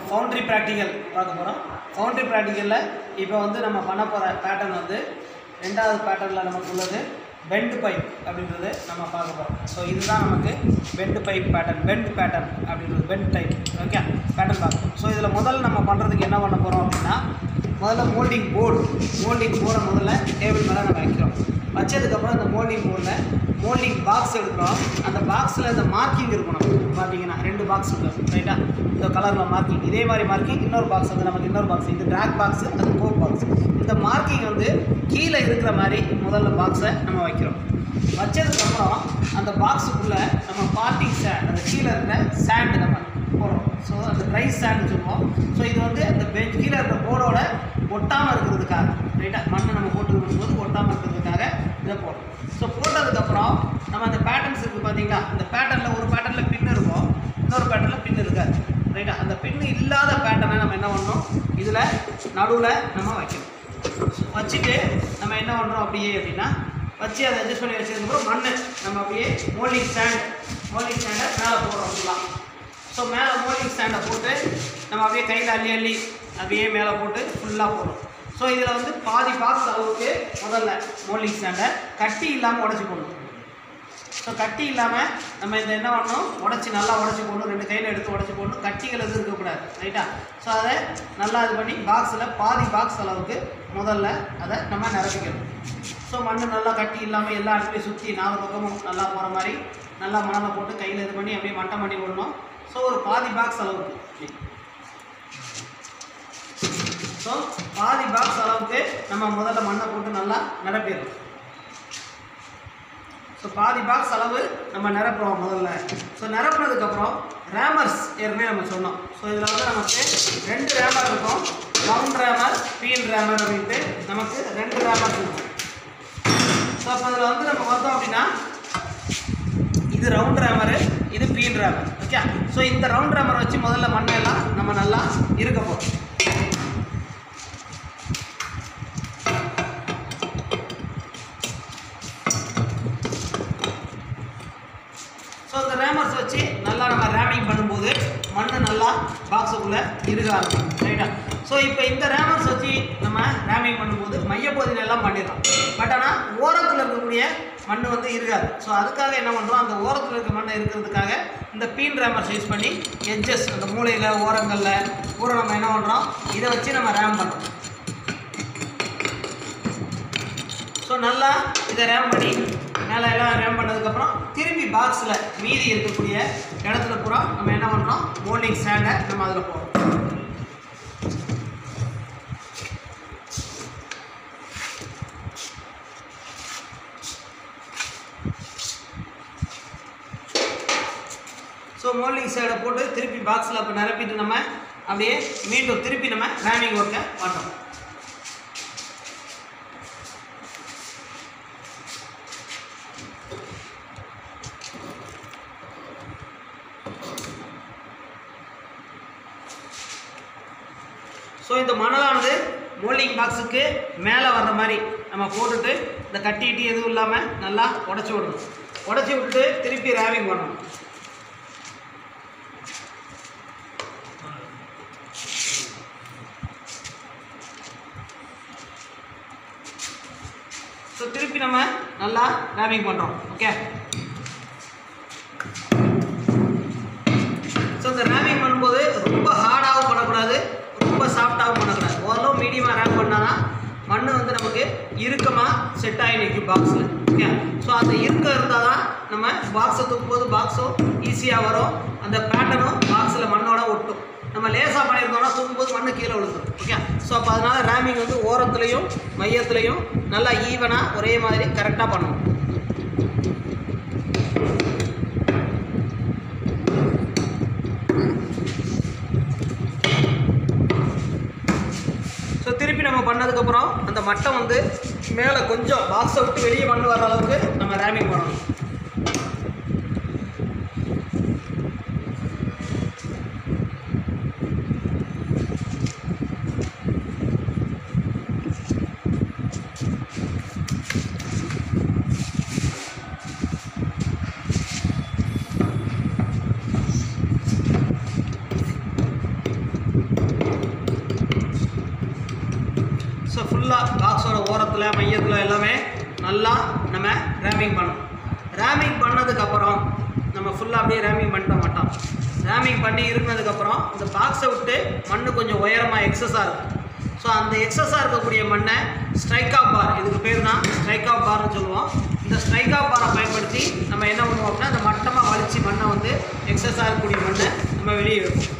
foundry practical பார்க்க போகிறோம் foundry ப்ராக்டிக்கலில் இப்போ வந்து நம்ம பண்ண போகிற பேட்டர்ன் வந்து ரெண்டாவது பேட்டர்னில் நமக்கு உள்ளது பெண்ட் பைப் அப்படின்றது நம்ம பார்க்க போகிறோம் ஸோ இதுதான் நமக்கு bend pipe pattern bend pattern அப்படின்றது பெண்ட் டைப் ஓகே பேட்டர்ன் பார்க்கணும் ஸோ இதில் முதல்ல நம்ம பண்ணுறதுக்கு என்ன பண்ண போகிறோம் அப்படின்னா முதல்ல மோல்டிங் போர்டு மோல்டிங் போர்டை முதல்ல டேபிள் மேலே நம்ம வைக்கிறோம் வச்சதுக்கப்புறம் அந்த மோல்டிங் போர்டில் மோல்டிங் பாக்ஸ் எடுக்கிறோம் அந்த பாக்ஸில் இந்த மார்க்கிங் இருக்கணும் பார்த்தீங்கன்னா ரெண்டு பாக்ஸ் இருக்கும் ரைட்டா இந்த கலரில் மார்க்கிங் இதே மாதிரி மார்க்கிங் இன்னொரு பாக்ஸ் வந்து நமக்கு இன்னொரு பாக்ஸ் இது ட்ராக் பாக்ஸ் அது கோப் பாக்ஸ் இந்த மார்க்கிங் வந்து கீழே இருக்கிற மாதிரி முதல்ல பாக்ஸை நம்ம வைக்கிறோம் வச்சதுக்கப்புறம் அந்த பாக்ஸுக்குள்ளே நம்ம பார்ட்டிங் சேண்ட் அந்த கீழே இருக்கிற சேண்ட் நம்ம போடுறோம் ஸோ அந்த ட்ரை சேண்ட் சொல்லுவோம் ஸோ இது வந்து அந்த பெஞ்ச் கீழே இருக்கிற போர்டோட ஒட்டாமல் இருக்கிறதுக்காக ரைட்டா மண்ணை நம்ம போட்டு விடும்போது ஒட்டாமல் இருக்கிறதுக்காக இதை போடுறோம் ஸோ போட்டதுக்கப்புறம் நம்ம அந்த பேட்டர்ன்ஸ் இருக்குது பார்த்தீங்களா அந்த பேட்டர்னில் ஒரு பேட்டர்னில் பின் இருக்கும் இன்னொரு பேட்டர்னில் பின் இருக்காது ரைட்டா அந்த பின் இல்லாத பேட்டர்னை நம்ம என்ன பண்ணணும் இதில் நடுவில் நம்ம வைக்கணும் வச்சுட்டு நம்ம என்ன பண்ணுறோம் அப்படியே அப்படின்னா வச்சு அதை அட்ஜஸ்ட் பண்ணி வச்சதுக்கப்புறம் மண் நம்ம அப்படியே மோல்டிங் ஸ்டாண்ட் மோல்டிங் ஸ்டாண்டை மேலே போடுறோம் ஃபுல்லாக ஸோ மேலே மோல்டிங் ஸ்டாண்டை போட்டு நம்ம அப்படியே கையில் அள்ளி அள்ளி அப்படியே மேலே போட்டு ஃபுல்லாக போடுறோம் ஸோ இதில் வந்து பாதி பாக்ஸ் அளவுக்கு முதல்ல மோல்டிங் ஸ்டாண்டை கட்டி இல்லாமல் உடச்சி போடணும் ஸோ கட்டி இல்லாமல் நம்ம இதை என்ன பண்ணணும் உடச்சி நல்லா உடச்சி போடணும் ரெண்டு கையில் எடுத்து உடச்சி போடணும் கட்டிகள் எதுவும் இருக்கக்கூடாது ரைட்டா ஸோ அதை நல்லா இது பண்ணி பாக்ஸில் பாதி பாக்ஸ் அளவுக்கு முதல்ல அதை நம்ம நிரப்பிக்கணும் ஸோ மண் நல்லா கட்டி இல்லாமல் எல்லா இடத்துலையும் சுற்றி நாலு பக்கமும் நல்லா போகிற மாதிரி நல்லா மணலை போட்டு கையில் இது பண்ணி அப்படியே மட்டம் பண்ணி விடணும் ஸோ ஒரு பாதி பாக்ஸ் அளவுக்கு ஸோ பாதி பாக்ஸ் அளவுக்கு நம்ம முதல்ல மண்ணை போட்டு நல்லா நிரப்பிடணும் ஸோ பாதி பாக்ஸ் அளவு நம்ம நிரப்புறோம் முதல்ல ஸோ நிரப்புனதுக்கப்புறம் ரேமர்ஸ் ஏற்கனவே நம்ம சொன்னோம் ஸோ இதில் வந்து நமக்கு ரெண்டு ரேமர் இருக்கும் ரவுண்ட் ரேமர் பீல் ரேமர் அப்படின்ட்டு நமக்கு ரெண்டு ரேமர் இருக்கும் ஸோ அப்போ அதில் வந்து நம்ம பார்த்தோம் அப்படின்னா இது ரவுண்ட் ரேமரு இது பீல் ரேமர் ஓகே ஸோ இந்த ரவுண்ட் ரேமர் வச்சு முதல்ல மண்ணெல்லாம் நம்ம நல்லா இருக்க போகிறோம் ஸோ இந்த ரேமர்ஸ் வச்சு நல்லா நம்ம ரேமிங் பண்ணும்போது மண் நல்லா பாக்ஸுக்குள்ளே இருக்க ஆரம்பிக்கும் ரைட்டா ஸோ இப்போ இந்த ரேமர்ஸ் வச்சு நம்ம ரேமிங் பண்ணும்போது மையப்பகுதியில எல்லாம் பண்ணிடலாம் பட் ஆனால் ஓரத்தில் இருக்கக்கூடிய மண் வந்து இருக்காது ஸோ அதுக்காக என்ன பண்ணுறோம் அந்த ஓரத்தில் இருக்க மண்ணை இருக்கிறதுக்காக இந்த பீன் ரேமர்ஸ் யூஸ் பண்ணி எட்ஜஸ் அந்த மூலையில் ஓரங்களில் பூரா நம்ம என்ன பண்ணுறோம் இதை வச்சு நம்ம ரேம் பண்ணுறோம் ஸோ நல்லா இதை ரேம் பண்ணி மேலே எல்லாம் ரேம் பண்ணதுக்கப்புறம் திரும்பி பாக்ஸில் மீதி இருக்கக்கூடிய இடத்துல பூரா நம்ம என்ன பண்ணுறோம் மோல்டிங் ஸ்டாண்டை நம்ம அதில் போடுறோம் ஸோ மோல்டிங் சைடை போட்டு திருப்பி பாக்ஸில் அப்போ நிரப்பிட்டு நம்ம அப்படியே மீண்டும் திருப்பி நம்ம ரேமிங் ஒர்க்கை பண்ணுறோம் ஸோ இந்த மணலானது மோல்டிங் பாக்ஸுக்கு மேலே வர்ற மாதிரி நம்ம போட்டுட்டு இந்த கட்டிட்டு எதுவும் இல்லாமல் நல்லா உடச்சி விடணும் உடச்சி விட்டுட்டு திருப்பி ரேவிங் பண்ணணும் ஸோ திருப்பி நம்ம நல்லா ரேவிங் பண்ணுறோம் ஓகே ஸோ இந்த ரேமிங் பண்ணும்போது ரொம்ப ஹார்டாகவும் பண்ணக்கூடாது ரொம்ப சாஃப்டாகவும் பண்ணக்கூடாது ஓரளவு மீடியமாக ரேம் பண்ணால் தான் மண் வந்து நமக்கு இறுக்கமாக செட் ஆகி நிற்கும் பாக்ஸில் ஓகே ஸோ அந்த இறுக்கம் இருந்தால் தான் நம்ம பாக்ஸை தூக்கும்போது பாக்ஸும் ஈஸியாக வரும் அந்த பேட்டர்னும் பாக்ஸில் மண்ணோட ஒட்டும் நம்ம லேசாக பண்ணியிருந்தோம்னா தூக்கும்போது மண்ணு கீழே விழுந்துடும் ஓகே ஸோ அப்போ அதனால் ரேமிங் வந்து ஓரத்துலையும் மையத்துலையும் நல்லா ஈவனாக ஒரே மாதிரி கரெக்டாக பண்ணணும் ஸோ திருப்பி நம்ம பண்ணதுக்கப்புறம் அந்த மட்டம் வந்து மேலே கொஞ்சம் பாக்ஸை விட்டு வெளியே மண் வர அளவுக்கு நம்ம ரேமிங் பண்ணணும் ஃபுல்லாக பாக்ஸோட ஓரத்தில் மையத்தில் எல்லாமே நல்லா நம்ம ரேமிங் பண்ணணும் ரேமிங் பண்ணதுக்கப்புறம் நம்ம ஃபுல்லாக அப்படியே ரேமிங் பண்ணிட மாட்டோம் ரேமிங் பண்ணி இருந்ததுக்கப்புறம் இந்த பாக்ஸை விட்டு மண் கொஞ்சம் உயரமாக எக்ஸஸாக இருக்கும் ஸோ அந்த எக்ஸஸாக இருக்கக்கூடிய மண்ணை ஸ்ட்ரைக் ஆஃப் பார் இதுக்கு பேர் தான் ஸ்ட்ரைக் ஆஃப் பார்னு சொல்லுவோம் இந்த ஸ்ட்ரைக் ஆஃப் பாரை பயன்படுத்தி நம்ம என்ன பண்ணுவோம் அப்படின்னா அந்த மட்டமாக வலிச்சு மண்ணை வந்து எக்ஸஸாக இருக்கக்கூடிய மண்ணை நம்ம வெளியே வைப்போம்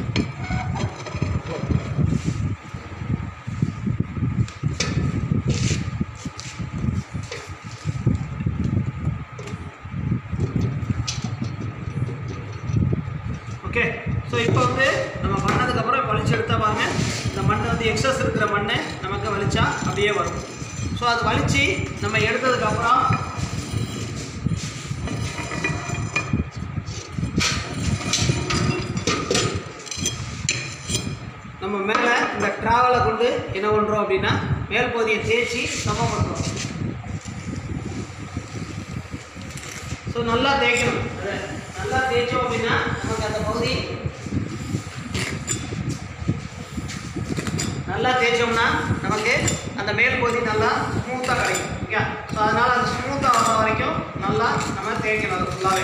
ஓகே ஸோ இப்போ வந்து நம்ம பண்ணதுக்கப்புறம் வலிச்சு எடுத்தா பாருங்க இந்த மண் வந்து எக்ஸஸ் இருக்கிற மண் நமக்கு வலிச்சா அப்படியே வரும் ஸோ அது வலிச்சு நம்ம எடுத்ததுக்கப்புறம் நம்ம மேலே இந்த ட்ராவலை கொண்டு என்ன பண்ணுறோம் அப்படின்னா மேல் பகுதியை தேய்ச்சி சமம் பண்ணுறோம் ஸோ நல்லா தேய்க்கணும் அதை நல்லா தேய்ச்சோம் அப்படின்னா நமக்கு அந்த பகுதி நல்லா தேய்ச்சோம்னா நமக்கு அந்த மேல் பகுதி நல்லா ஸ்மூத்தாக கிடைக்கும் ஓகே ஸோ அதனால் அது ஸ்மூத்தாக வர வரைக்கும் நல்லா நம்ம தேய்க்கணும் அது ஃபுல்லாகவே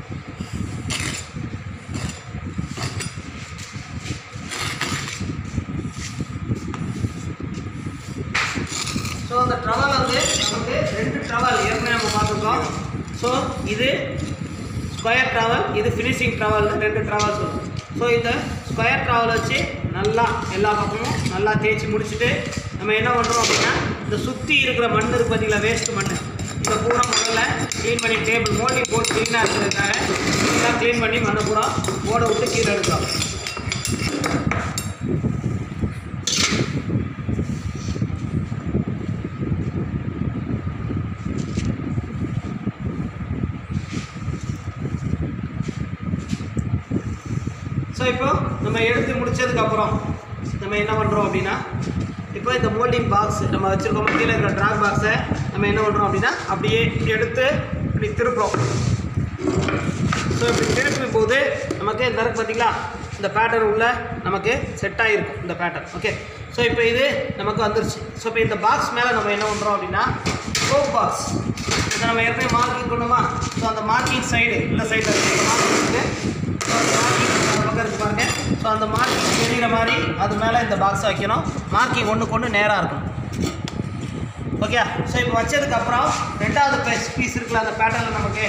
ஸோ அந்த ட்ரவல் வந்து நமக்கு ரெண்டு ட்ரவல் ஏற்கனவே நம்ம பார்த்துருக்கோம் ஸோ இது ஸ்கொயர் ட்ராவல் இது ஃபினிஷிங் ட்ராவல் ரெண்டு ட்ராவல்ஸ் வரும் ஸோ இந்த ஸ்கொயர் ட்ராவல் வச்சு நல்லா எல்லா பக்கமும் நல்லா தேய்ச்சி முடிச்சுட்டு நம்ம என்ன பண்ணுறோம் அப்படின்னா இந்த சுற்றி இருக்கிற மண் இருக்கு பார்த்தீங்களா வேஸ்ட் மண் இந்த பூரா முதல்ல க்ளீன் பண்ணி டேபிள் மோல்டிங் போட்டு க்ளீனாக இருக்கிறதுக்காக எல்லாம் க்ளீன் பண்ணி மண்ணை பூரா ஓட விட்டு கீழே எடுக்கிறோம் ஸோ இப்போ நம்ம எடுத்து முடிச்சதுக்கப்புறம் நம்ம என்ன பண்ணுறோம் அப்படின்னா இப்போ இந்த மோல்டிங் பாக்ஸ் நம்ம வச்சுருக்கோம் கீழே இருக்கிற ட்ராக் பாக்ஸை நம்ம என்ன பண்ணுறோம் அப்படின்னா அப்படியே எடுத்து இப்படி திருப்புறோம் ஸோ இப்படி திருப்பும் போது நமக்கு இந்த இருக்கு பார்த்தீங்களா இந்த பேட்டர்ன் உள்ள நமக்கு செட் ஆகிருக்கும் இந்த பேட்டர்ன் ஓகே ஸோ இப்போ இது நமக்கு வந்துருச்சு ஸோ இப்போ இந்த பாக்ஸ் மேலே நம்ம என்ன பண்ணுறோம் அப்படின்னா கோப் பாக்ஸ் இதை நம்ம ஏற்கனவே மார்க்கிங் பண்ணுமா ஸோ அந்த மார்க்கிங் சைடு இந்த சைடில் மார்க்கிங் இருக்குது ஸோ அந்த மார்க்கிங் அந்த பக்கம் இருக்கு பாருங்க ஸோ அந்த மார்க்கிங் தெரிகிற மாதிரி அது மேலே இந்த பாக்ஸை வைக்கணும் மார்க்கிங் ஒன்றுக்கு ஒன்று நேராக இருக்கும் ஓகே ஸோ இப்போ வச்சதுக்கப்புறம் ரெண்டாவது பீஸ் பீஸ் இருக்குல்ல அந்த பேட்டர்னில் நமக்கு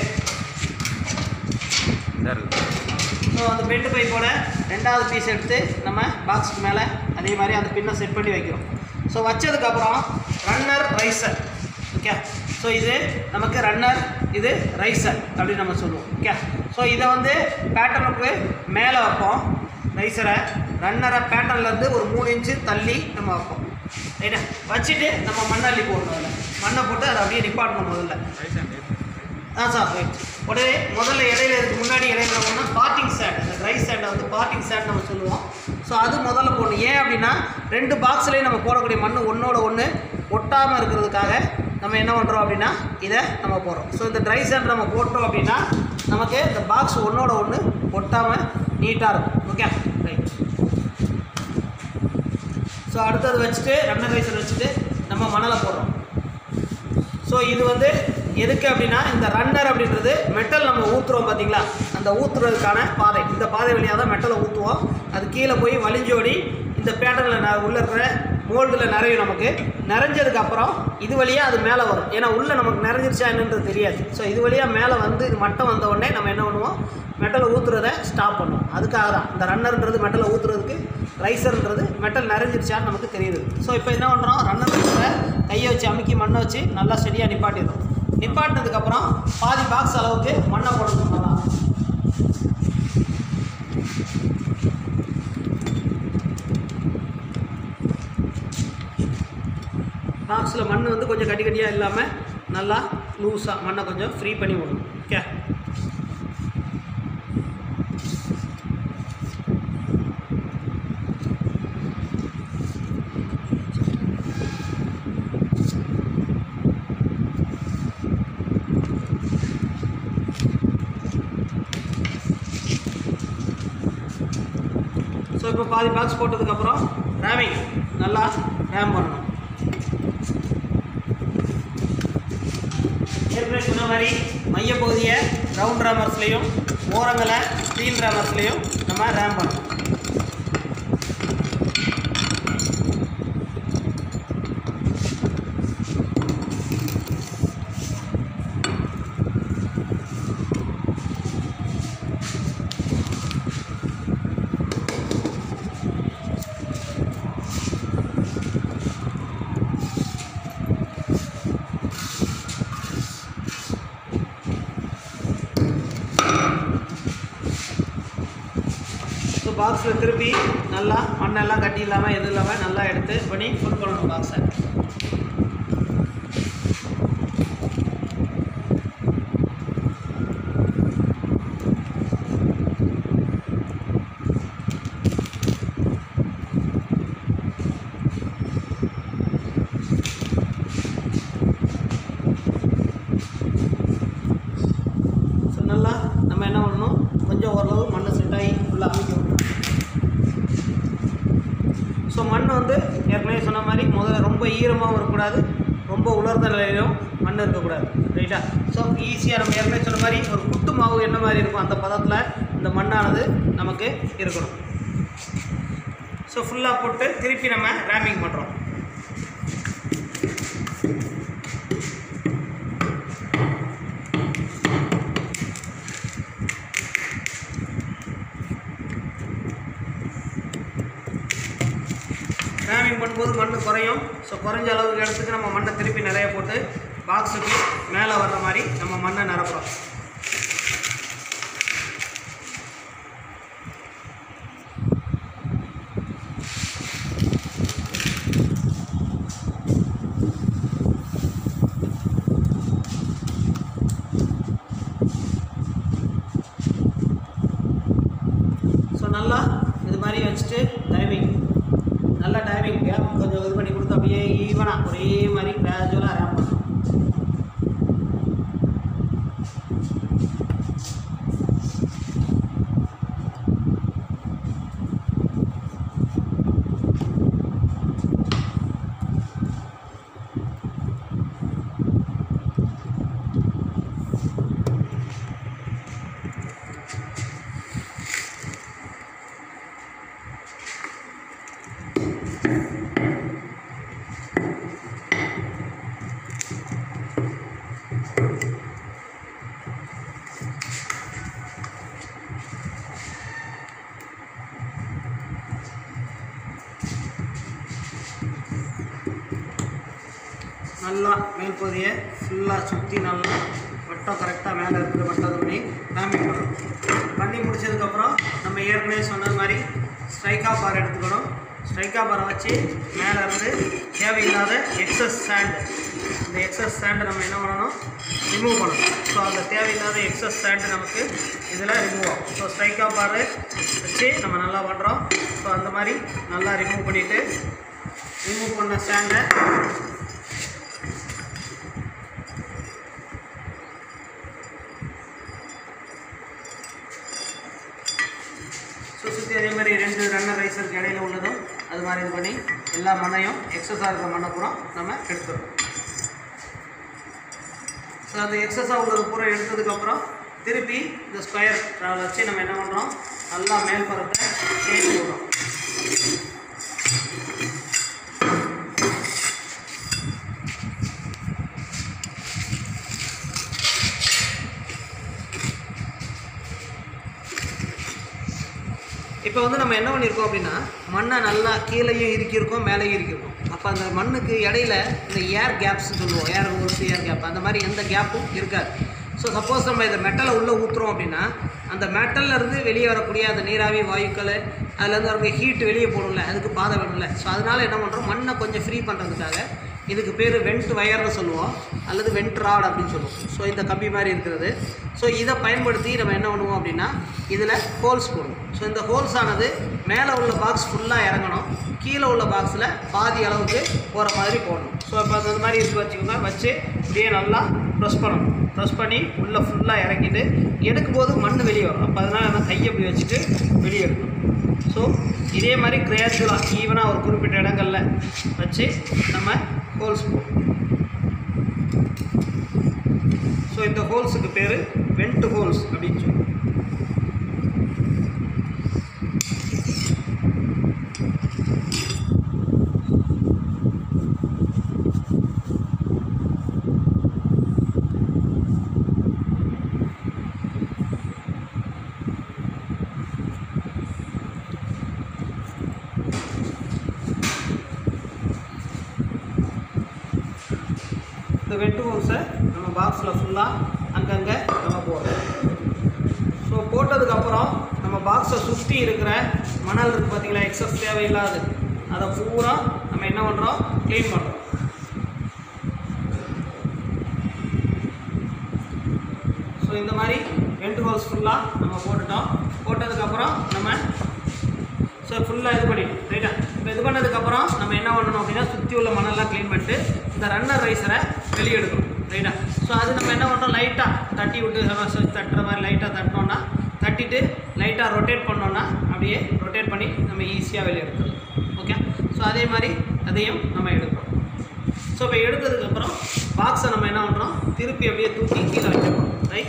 ஸோ அந்த பெண்டு பைப்போட ரெண்டாவது பீஸ் எடுத்து நம்ம பாக்ஸுக்கு மேலே அதே மாதிரி அந்த பின்னை செட் பண்ணி வைக்கிறோம் ஸோ வச்சதுக்கப்புறம் ரன்னர் ரைசர் ஓகே ஸோ இது நமக்கு ரன்னர் இது ரைசர் அப்படின்னு நம்ம சொல்லுவோம் ஓகே ஸோ இதை வந்து பேட்டர்னுக்கு மேலே வைப்போம் ரைசரை ரன்னரை பேட்டர்ன்லேருந்து ஒரு மூணு இன்ச்சு தள்ளி நம்ம வைப்போம் ரைட்டா வச்சுட்டு நம்ம மண்ணள்ளி போடணும் அதில் மண்ணை போட்டு அதை அப்படியே நிப்பாட்டணும் முதல்ல ஆ சார் ரைட் உடனே முதல்ல இடையில இதுக்கு முன்னாடி இடையில ஒன்று பார்ட்டிங் சேட் இந்த ட்ரை சேட்டை வந்து பார்ட்டிங் சேட் நம்ம சொல்லுவோம் ஸோ அது முதல்ல போடணும் ஏன் அப்படின்னா ரெண்டு பாக்ஸ்லேயும் நம்ம போடக்கூடிய மண் ஒன்றோட ஒன்று ஒட்டாமல் இருக்கிறதுக்காக நம்ம என்ன பண்ணுறோம் அப்படின்னா இதை நம்ம போடுறோம் ஸோ இந்த ட்ரை சேட் நம்ம போட்டோம் அப்படின்னா நமக்கு இந்த பாக்ஸ் ஒன்றோட ஒன்று ஒட்டாமல் நீட்டாக இருக்கும் ஓகே ரைட் ஸோ அடுத்தது வச்சுட்டு ரன்னர் ரைசர் வச்சுட்டு நம்ம மணலை போடுறோம் ஸோ இது வந்து எதுக்கு அப்படின்னா இந்த ரன்னர் அப்படின்றது மெட்டல் நம்ம ஊற்றுறோம் பார்த்தீங்களா அந்த ஊற்றுறதுக்கான பாதை இந்த பாதை வழியாக தான் மெட்டலை ஊற்றுவோம் அது கீழே போய் வலிஞ்சோடி இந்த பேட்டர்னில் ந உள்ளே இருக்கிற மோல்டில் நிறையும் நமக்கு நிறைஞ்சதுக்கப்புறம் இது வழியாக அது மேலே வரும் ஏன்னா உள்ளே நமக்கு நிறைஞ்சிருச்சா என்னன்றது தெரியாது ஸோ இது வழியாக மேலே வந்து இது மட்டம் வந்த உடனே நம்ம என்ன பண்ணுவோம் மெட்டலை ஊற்றுறத ஸ்டாப் பண்ணுவோம் அதுக்காக தான் இந்த ரன்னர்ன்றது மெட்டலை ஊற்றுறதுக்கு ரைசர்ன்றது மெட்டல் நிறைஞ்சிருச்சான்னு நமக்கு தெரியுது ஸோ இப்போ என்ன பண்ணுறோம் ரன்னர் ரைசரை கையை வச்சு அமுக்கி மண்ணை வச்சு நல்லா ஸ்டெடியாக நிப்பாட்டிடுறோம் நிப்பாட்டினதுக்கப்புறம் பாதி பாக்ஸ் அளவுக்கு மண்ணை போடணும் நல்லா பாக்ஸில் மண் வந்து கொஞ்சம் கட்டி கட்டியாக இல்லாமல் நல்லா லூஸாக மண்ணை கொஞ்சம் ஃப்ரீ பண்ணி விடணும் ஓகே ஸோ இப்போ பாதி பாக்ஸ் போட்டதுக்கப்புறம் ரேமிங் நல்லா ரேம் பண்ணணும் ஏற்கனவே சொன்ன மாதிரி மையப்பகுதியை ரவுண்ட் ரேமர்ஸ்லேயும் ஓரங்களை ஸ்டீல் ரேமர்ஸ்லேயும் நம்ம ரேம் பண்ணணும் ஸோ பாக்ஸில் திருப்பி நல்லா மண்ணெல்லாம் கட்டி இல்லாமல் எதுவும் இல்லாமல் நல்லா எடுத்து பண்ணி ஃபுல் பண்ணணும் பாக்ஸை ஸோ நல்லா நம்ம என்ன பண்ணணும் கொஞ்சம் ஓரளவு மண்ணை செட் ஆகி ஃபுல்லாக அமைக்க விடணும் ஸோ மண் வந்து ஏற்கனவே சொன்ன மாதிரி முதல்ல ரொம்ப ஈரமாகவும் இருக்கக்கூடாது ரொம்ப உலர்ந்த நிலையிலும் மண் இருக்கக்கூடாது ரைட்டா ஸோ ஈஸியாக நம்ம ஏற்கனவே சொன்ன மாதிரி ஒரு புட்டு மாவு என்ன மாதிரி இருக்கும் அந்த பதத்தில் இந்த மண்ணானது நமக்கு இருக்கணும் ஸோ ஃபுல்லாக போட்டு திருப்பி நம்ம ரேமிங் பண்ணுறோம் ரேமிங் பண்ணும்போது மண் குறையும் ஸோ குறைஞ்ச அளவுக்கு இடத்துக்கு நம்ம மண்ணை திருப்பி நிறைய போட்டு பாக்ஸுக்கு மேலே வர்ற மாதிரி நம்ம மண்ணை நிரப்புறோம் ஸோ நல்லா இது மாதிரி வச்சுட்டு டைவிங் நல்லா டைவிங் கேப் கொஞ்சம் இது பண்ணி கொடுத்து அப்படியே ஈவனாக ஒரே மாதிரி கிராஜுவலாக ரேம் பண்ணணும் நல்லா மேல் பகுதியை ஃபுல்லாக சுற்றி நல்லா வட்டம் கரெக்டாக மேலே இருக்கிற வட்டம் பண்ணி ரேமிங் பண்ணணும் பண்ணி முடிச்சதுக்கப்புறம் நம்ம ஏற்கனவே சொன்னது மாதிரி ஸ்ட்ரைக்கா பார் எடுத்துக்கணும் ஸ்ட்ரைக்கா பாரை வச்சு மேலே இருந்து தேவையில்லாத எக்ஸஸ் சாண்ட் இந்த எக்ஸஸ் சாண்டை நம்ம என்ன பண்ணணும் ரிமூவ் பண்ணணும் ஸோ அந்த தேவையில்லாத எக்ஸஸ் சாண்டு நமக்கு இதில் ரிமூவ் ஆகும் ஸோ ஸ்ட்ரைக்கா பார் வச்சு நம்ம நல்லா பண்ணுறோம் ஸோ அந்த மாதிரி நல்லா ரிமூவ் பண்ணிவிட்டு ரிமூவ் பண்ண சாண்டை ஸோ சுற்றி அதே மாதிரி ரெண்டு ரன்னர் ரைஸருக்கு இடையில உள்ளதும் அது மாதிரி இது பண்ணி எல்லா மண்ணையும் எக்ஸஸாக இருக்கிற மண்ணை பூரா நம்ம எடுத்துடுறோம் ஸோ அந்த எக்ஸஸாக உள்ளது பூரா எடுத்ததுக்கப்புறம் திருப்பி இந்த ஸ்கொயர் ட்ராவல் வச்சு நம்ம என்ன பண்ணுறோம் நல்லா மேல் பரத்தை தேடி விடுறோம் இப்போ வந்து நம்ம என்ன பண்ணியிருக்கோம் அப்படின்னா மண்ணை நல்லா கீழேயும் இறுக்கியிருக்கோம் மேலேயும் இறுக்கியிருக்கோம் அப்போ அந்த மண்ணுக்கு இடையில இந்த ஏர் கேப்ஸ் சொல்லுவோம் ஏர் ஹோல்ஸ் ஏர் கேப் அந்த மாதிரி எந்த கேப்பும் இருக்காது ஸோ சப்போஸ் நம்ம இதை மெட்டலை உள்ளே ஊற்றுறோம் அப்படின்னா அந்த மெட்டல்ல இருந்து வெளியே வரக்கூடிய அந்த நீராவி வாயுக்கள் அதுலேருந்து வரக்கூடிய ஹீட் வெளியே போகணும்ல அதுக்கு பாதை வேணும்ல ஸோ அதனால் என்ன பண்ணுறோம் மண்ணை கொஞ்சம் ஃப்ரீ பண்ணுறதுக்காக இதுக்கு பேர் வெண்ட் வயர்னு சொல்லுவோம் அல்லது வெண்ட் ராட் அப்படின்னு சொல்லுவோம் ஸோ இந்த கம்பி மாதிரி இருக்கிறது ஸோ இதை பயன்படுத்தி நம்ம என்ன பண்ணுவோம் அப்படின்னா இதில் ஹோல்ஸ் போடுவோம் ஸோ இந்த ஹோல்ஸ் ஆனது மேலே உள்ள பாக்ஸ் ஃபுல்லாக இறங்கணும் கீழே உள்ள பாக்ஸில் பாதி அளவுக்கு போகிற மாதிரி போடணும் ஸோ இப்போ அந்த மாதிரி இருக்கு வச்சுக்கோங்க வச்சு இப்படியே நல்லா ப்ரெஸ் பண்ணணும் ப்ரெஸ் பண்ணி உள்ளே ஃபுல்லாக இறக்கிட்டு எடுக்கும்போது மண் வெளியே வரும் அப்போ அதனால் நம்ம கையை இப்படி வச்சுட்டு வெளியே எடுக்கணும் ஸோ இதே மாதிரி கிரேச்சுவலாக ஈவனாக ஒரு குறிப்பிட்ட இடங்களில் வச்சு நம்ம ஹோல்ஸ் போடணும் இந்த ஹோல்ஸுக்கு பேர் வெண்ட் ஹோல்ஸ் அப்படின்னு சொல்லுவோம் இந்த வெட்டு ஹோல்ஸை நம்ம பாக்ஸில் ஃபுல்லாக அங்கங்கே நம்ம போடுறோம் ஸோ போட்டதுக்கப்புறம் நம்ம பாக்ஸை சுற்றி இருக்கிற மணல் இருக்குது பார்த்தீங்களா எக்ஸஸ் தேவையில்லாது அதை பூரா நம்ம என்ன பண்ணுறோம் க்ளீன் பண்ணுறோம் ஸோ இந்த மாதிரி வெண்ட் ஹோல்ஸ் ஃபுல்லாக நம்ம போட்டுட்டோம் போட்டதுக்கப்புறம் நம்ம ஸோ ஃபுல்லாக இது பண்ணிட்டோம் ரைட்டா இப்போ இது பண்ணதுக்கப்புறம் நம்ம என்ன பண்ணணும் அப்படின்னா சுற்றி உள்ள மணல்லாம் க்ளீன் பண்ணிட்டு இந்த ரன்னர் ரைஸரை வெளியே எடுக்கணும் ரைட்டா ஸோ அது நம்ம என்ன பண்ணுறோம் லைட்டாக தட்டி விட்டு நம்ம சு- தட்டுற மாதிரி லைட்டாக தட்டினோன்னா தட்டிட்டு லைட்டாக ரொட்டேட் பண்ணோன்னா அப்படியே ரொட்டேட் பண்ணி நம்ம ஈஸியாக வெளியே எடுத்துடலாம் ஓகே ஸோ அதே மாதிரி அதையும் நம்ம எடுக்கிறோம் ஸோ இப்போ எடுத்ததுக்கப்புறம் பாக்ஸை நம்ம என்ன பண்ணுறோம் திருப்பி அப்படியே தூக்கி கீழே வைக்கிறோம் ரைட்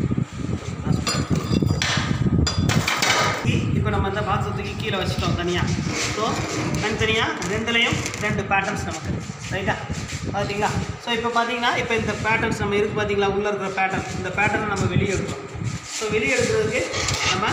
இப்போ நம்ம இந்த பாக்ஸை தூக்கி கீழே வச்சுட்டோம் தனியாக ஸோ தனித்தனியாக ரெண்டுலேயும் ரெண்டு பேட்டர்ன்ஸ் நமக்கு ரைட்டா பார்த்தீங்களா ஸோ இப்போ பார்த்தீங்கன்னா இப்போ இந்த பேட்டர்ன்ஸ் நம்ம இருக்குது பார்த்தீங்களா உள்ளே இருக்கிற பேட்டர்ன் இந்த பேட்டர்னை நம்ம வெளியே எடுக்கிறோம் ஸோ வெளியே எடுக்கிறதுக்கு நம்ம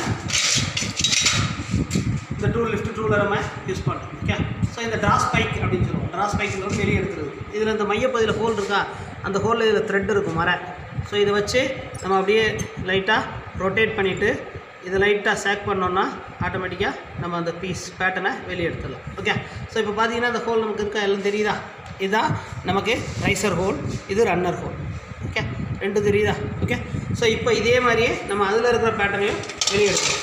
இந்த டூல் லிஃப்ட் டூலை நம்ம யூஸ் பண்ணுறோம் ஓகே ஸோ இந்த ட்ராஸ் பைக் அப்படின்னு சொல்லுவோம் ட்ராஸ் பைக்கில் வெளியே எடுக்கிறது இதில் இந்த மையப்பகுதியில் ஹோல் இருக்கா அந்த ஹோலில் இதில் த்ரெட் இருக்கும் மர ஸோ இதை வச்சு நம்ம அப்படியே லைட்டாக ரொட்டேட் பண்ணிவிட்டு இதை லைட்டாக சேக் பண்ணோன்னா ஆட்டோமேட்டிக்காக நம்ம அந்த பீஸ் பேட்டர்னை வெளியே எடுத்துடலாம் ஓகே ஸோ இப்போ பார்த்தீங்கன்னா இந்த ஹோல் நமக்கு இருக்கா எல்லாம் தெரியுதா இதுதான் நமக்கு ரைசர் ஹோல் இது ரன்னர் ஹோல் ஓகே ரெண்டு தெரியுதா ஓகே ஸோ இப்போ இதே மாதிரியே நம்ம அதில் இருக்கிற பேட்டர்னையும் வெளியே எடுக்கலாம்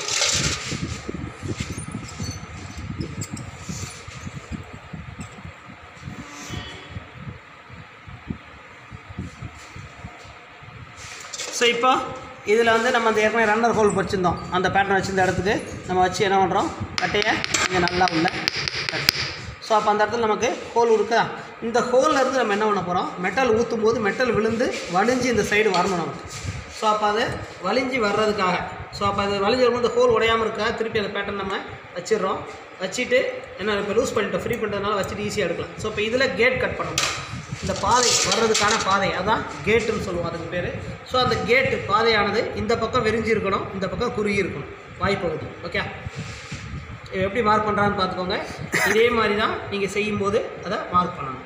ஸோ இப்போ இதில் வந்து நம்ம அந்த ஏற்கனவே ரன்னர் ஹோல் வச்சுருந்தோம் அந்த பேட்டர்ன் வச்சிருந்த இடத்துக்கு நம்ம வச்சு என்ன பண்ணுறோம் கட்டையை இங்கே நல்லா உள்ள ஸோ அப்போ அந்த இடத்துல நமக்கு ஹோல் இருக்கா இந்த ஹோல்ல இருந்து நம்ம என்ன பண்ண போகிறோம் மெட்டல் ஊற்றும் போது மெட்டல் விழுந்து வலிஞ்சு இந்த சைடு வரணும் நமக்கு ஸோ அப்போ அது வலிஞ்சு வர்றதுக்காக ஸோ அப்போ அது வலிஞ்சு வரும்போது இந்த ஹோல் உடையாமல் இருக்கா திருப்பி அந்த பேட்டர்ன் நம்ம வச்சிடுறோம் வச்சுட்டு என்ன இப்போ லூஸ் பண்ணிட்டோம் ஃப்ரீ பண்ணுறதுனால வச்சுட்டு ஈஸியாக எடுக்கலாம் ஸோ இப்போ இதில் கேட் கட் பண்ணணும் இந்த பாதை வர்றதுக்கான பாதை அதான் கேட்டுன்னு சொல்லுவோம் அதுக்கு பேர் ஸோ அந்த கேட்டு பாதையானது இந்த பக்கம் விரிஞ்சு இருக்கணும் இந்த பக்கம் குறுகி இருக்கணும் வாய்ப்பகுதி ஓகே இதை எப்படி மார்க் பண்ணுறான்னு பார்த்துக்கோங்க இதே மாதிரி தான் நீங்கள் செய்யும்போது அதை மார்க் பண்ணணும்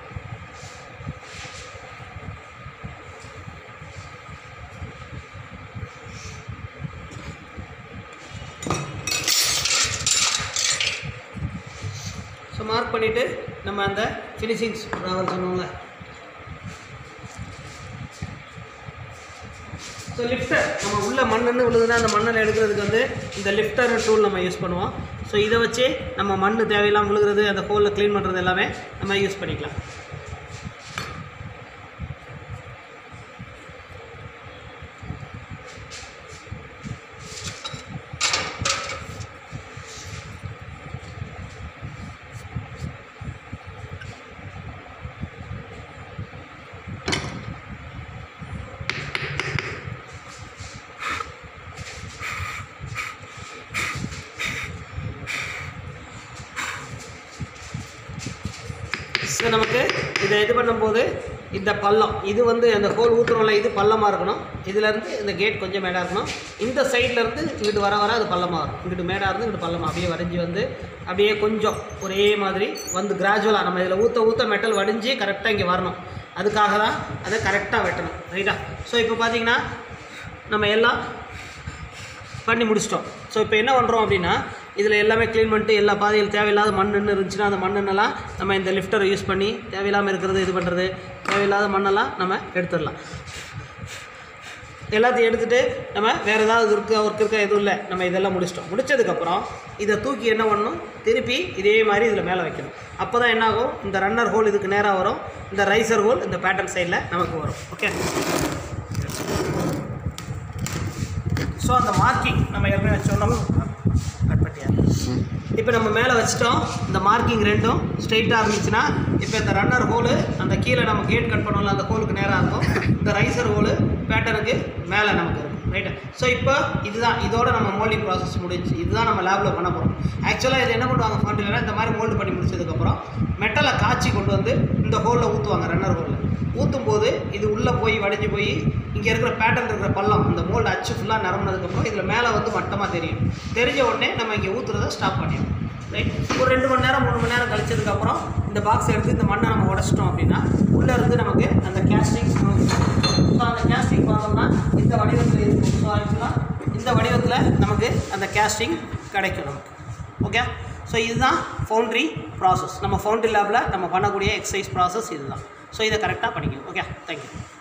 ஸோ மார்க் பண்ணிவிட்டு நம்ம அந்த ஃபினிஷிங் ட்ராவல் சொன்னோம்ல ஸோ லிஃப்டர் நம்ம உள்ள மண்ணுன்னு விழுதுன்னா அந்த மண்ணில் எடுக்கிறதுக்கு வந்து இந்த லிஃப்டர் டூல் நம்ம யூஸ் பண்ணுவோம் ஸோ இதை வச்சு நம்ம மண் தேவையில்லாமல் விழுகிறது அந்த ஹோலில் க்ளீன் பண்ணுறது எல்லாமே நம்ம யூஸ் பண்ணிக்கலாம் ஸோ நமக்கு இதை இது பண்ணும்போது இந்த பள்ளம் இது வந்து அந்த ஹோல் ஊற்றுறோம்ல இது பள்ளமாக இருக்கணும் இதுலேருந்து இந்த கேட் கொஞ்சம் மேடாக இருக்கணும் இந்த சைட்லேருந்து இங்கிட்டு வர வர அது பள்ளமாக வரும் இங்கிட்டு மேடாக இருந்து இங்கிட்டு பள்ளமாக அப்படியே வடிஞ்சு வந்து அப்படியே கொஞ்சம் ஒரே மாதிரி வந்து கிராஜுவலாக நம்ம இதில் ஊற்ற ஊற்ற மெட்டல் வடிஞ்சு கரெக்டாக இங்கே வரணும் அதுக்காக தான் அதை கரெக்டாக வெட்டணும் ரைட்டா ஸோ இப்போ பார்த்தீங்கன்னா நம்ம எல்லாம் பண்ணி முடிச்சிட்டோம் ஸோ இப்போ என்ன பண்ணுறோம் அப்படின்னா இதில் எல்லாமே க்ளீன் பண்ணிட்டு எல்லா பாதையில் தேவையில்லாத மண்ணுன்னு இருந்துச்சுன்னா அந்த மண்ணெல்லாம் நம்ம இந்த லிஃப்டரை யூஸ் பண்ணி தேவையில்லாமல் இருக்கிறது இது பண்ணுறது தேவையில்லாத மண்ணெல்லாம் நம்ம எடுத்துடலாம் எல்லாத்தையும் எடுத்துகிட்டு நம்ம வேறு ஏதாவது இருக்க ஒர்க் இருக்க எதுவும் இல்லை நம்ம இதெல்லாம் முடிச்சிட்டோம் முடிச்சதுக்கப்புறம் இதை தூக்கி என்ன பண்ணணும் திருப்பி இதே மாதிரி இதில் மேலே வைக்கணும் அப்போ தான் என்னாகும் இந்த ரன்னர் ஹோல் இதுக்கு நேராக வரும் இந்த ரைசர் ஹோல் இந்த பேட்டர்ன் சைடில் நமக்கு வரும் ஓகே ஸோ அந்த மார்க்கிங் நம்ம ஏற்கனவே வச்சோம் கட் பண்ணியா இப்போ நம்ம மேலே வச்சிட்டோம் இந்த மார்க்கிங் ரெண்டும் ஸ்ட்ரைட்டாக இருந்துச்சுன்னா இப்போ இந்த ரன்னர் ஹோலு அந்த கீழே நம்ம கேட் கட் பண்ணோம்ல அந்த ஹோலுக்கு நேராக இருக்கும் இந்த ரைசர் ஹோலு பேட்டர்னுக்கு மேலே நமக்கு இருக்கும் ரைட்டு ஸோ இப்போ இதுதான் இதோட நம்ம மோல்டிங் ப்ராசஸ் முடிஞ்சு இதுதான் நம்ம லேபில் பண்ண போகிறோம் ஆக்சுவலாக இது என்ன பண்ணுவாங்க ஃபவுண்டரில் இந்த மாதிரி மோல்டு பண்ணி முடிச்சதுக்கப்புறம் மெட்டலை காய்ச்சி கொண்டு வந்து இந்த ஹோலில் ஊற்றுவாங்க ரன்னர் ஹோலில் ஊற்றும் போது இது உள்ளே போய் வடிஞ்சு போய் இங்கே இருக்கிற பேட்டர்ன் இருக்கிற பள்ளம் இந்த மோல்டு அச்சு ஃபுல்லாக நிரம்பினதுக்கப்புறம் இதில் மேலே வந்து மட்டமாக தெரியும் தெரிஞ்ச உடனே நம்ம இங்கே ஊற்றுறத ஸ்டாப் பண்ணிடுவோம் ரைட் ஒரு ரெண்டு மணி நேரம் மூணு மணி நேரம் கழிச்சதுக்கப்புறம் இந்த பாக்ஸ் எடுத்து இந்த மண்ணை நம்ம உடச்சிட்டோம் அப்படின்னா உள்ளே இருந்து நமக்கு அந்த கேஸ்டிங் ஸோ அந்த கேஸ்டிங் பார்த்தோம்னா இந்த வடிவத்தில் இருக்கும் ஸோ ஆக்சுவலாக இந்த வடிவத்தில் நமக்கு அந்த கேஸ்டிங் கிடைக்கும் நமக்கு ஓகே ஸோ இதுதான் ஃபவுண்ட்ரி ப்ராசஸ் நம்ம ஃபவுண்ட்ரி லேபில் நம்ம பண்ணக்கூடிய எக்ஸசைஸ் ப்ராசஸ் இதுதான் ஸோ இதை கரெக்டாக பண்ணிக்கணும் ஓகே தேங்க்யூ